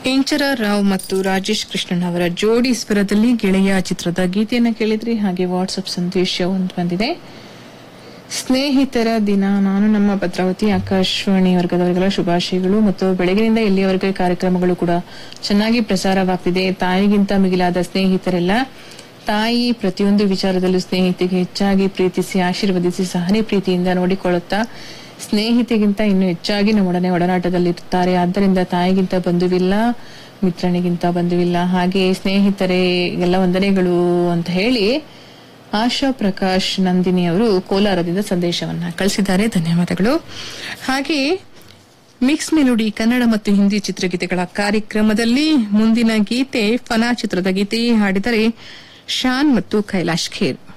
ಇಂಚರ ರಾವ್ ಮತ್ತು ರಾಜೇಶ್ ಕೃಷ್ಣನ್ ಅವರ ಜೋಡಿ ಸ್ವರದಲ್ಲಿ ಗೆಳೆಯ ಚಿತ್ರದ ಗೀತೆಯನ್ನು ಕೇಳಿದ್ರಿ ಹಾಗೆ ವಾಟ್ಸ್ಆಪ್ ಸಂದೇಶ ಒಂದು ಬಂದಿದೆ ಸ್ನೇಹಿತರ ದಿನ ನಾನು ನಮ್ಮ ಭದ್ರಾವತಿ ಆಕಾಶವಾಣಿ ವರ್ಗದವರಿಗೆಲ್ಲ ಶುಭಾಶಯಗಳು ಮತ್ತು ಬೆಳಗಿನಿಂದ ಇಲ್ಲಿಯವರೆಗೆ ಕಾರ್ಯಕ್ರಮಗಳು ಕೂಡ ಚೆನ್ನಾಗಿ ಪ್ರಸಾರವಾಗ್ತಿದೆ ತಾಯಿಗಿಂತ ಮಿಗಿಲಾದ ಸ್ನೇಹಿತರೆಲ್ಲ ತಾಯಿ ಪ್ರತಿಯೊಂದು ವಿಚಾರದಲ್ಲೂ ಸ್ನೇಹಿತೆಗೆ ಹೆಚ್ಚಾಗಿ ಪ್ರೀತಿಸಿ ಆಶೀರ್ವದಿಸಿ ಸಹನೆ ಪ್ರೀತಿಯಿಂದ ನೋಡಿಕೊಳ್ಳುತ್ತಾ ಸ್ನೇಹಿತೆಗಿಂತ ಇನ್ನು ಹೆಚ್ಚಾಗಿ ನಮ್ಮೊಡನೆ ಒಡನಾಟದಲ್ಲಿರುತ್ತಾರೆ ಆದ್ದರಿಂದ ತಾಯಿಗಿಂತ ಬಂಧುವಿಲ್ಲ ಮಿತ್ರನಿಗಿಂತ ಬಂಧುವಿಲ್ಲ ಹಾಗೆ ಸ್ನೇಹಿತರೆ ಎಲ್ಲ ವಂದನೆಗಳು ಅಂತ ಹೇಳಿ ಆಶಾ ಪ್ರಕಾಶ್ ನಂದಿನಿ ಅವರು ಕೋಲಾರದಿಂದ ಸಂದೇಶವನ್ನ ಕಳಿಸಿದ್ದಾರೆ ಧನ್ಯವಾದಗಳು ಹಾಗೆ ಮಿಕ್ಸ್ ಮೆಲೋಡಿ ಕನ್ನಡ ಮತ್ತು ಹಿಂದಿ ಚಿತ್ರಗೀತೆಗಳ ಕಾರ್ಯಕ್ರಮದಲ್ಲಿ ಮುಂದಿನ ಗೀತೆ ಫನಾ ಚಿತ್ರದ ಗೀತೆ ಹಾಡಿದರೆ ಶಾನ್ ಮತ್ತು ಕೈಲಾಶ್ ಖೇರ್